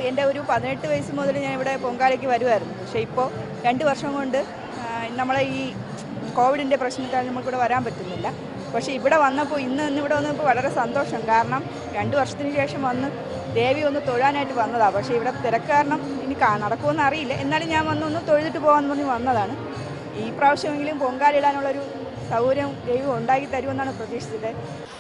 എൻ്റെ ഒരു പതിനെട്ട് വയസ്സ് മുതൽ ഞാൻ ഇവിടെ പൊങ്കാലയ്ക്ക് വരുമായിരുന്നു പക്ഷേ ഇപ്പോൾ രണ്ട് വർഷം കൊണ്ട് ആ, നമ്മളെ ഈ കോവിഡിൻ്റെ പ്രശ്നത്താൽ നമുക്കിവിടെ വരാൻ പറ്റുന്നില്ല പക്ഷേ ഇവിടെ വന്നപ്പോൾ ഇന്ന് ഇന്ന് ഇവിടെ വന്നപ്പോൾ വളരെ സന്തോഷം കാരണം രണ്ട് വർഷത്തിന് ശേഷം വന്ന് ദേവി ഒന്ന് തൊഴാനായിട്ട് വന്നതാണ് പക്ഷേ ഇവിടെ തിരക്ക് കാരണം ഇനി കാ- നടക്കുമെന്ന് അറിയില്ല എന്നാലും ഞാൻ വന്നൊന്ന് തൊഴുതിട്ട് പോകാമെന്ന് പറഞ്ഞ് വന്നതാണ് ഈ പ്രാവശ്യമെങ്കിലും പൊങ്കാലിടാനുള്ളൊരു സൗകര്യം ദൈവം ഉണ്ടാക്കി തരുമെന്നാണ് പ്രതീക്ഷിച്ചത്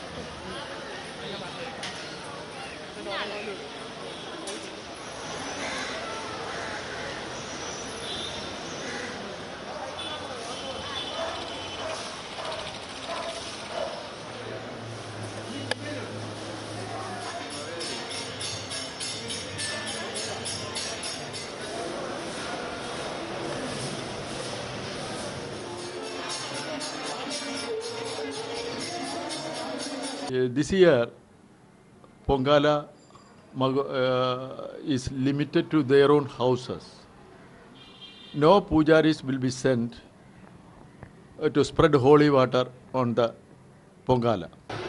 Uh, This year, Pongala Mag- uh, is limited to their own houses. No pujaris will be sent uh, to spread holy water on the Pongala.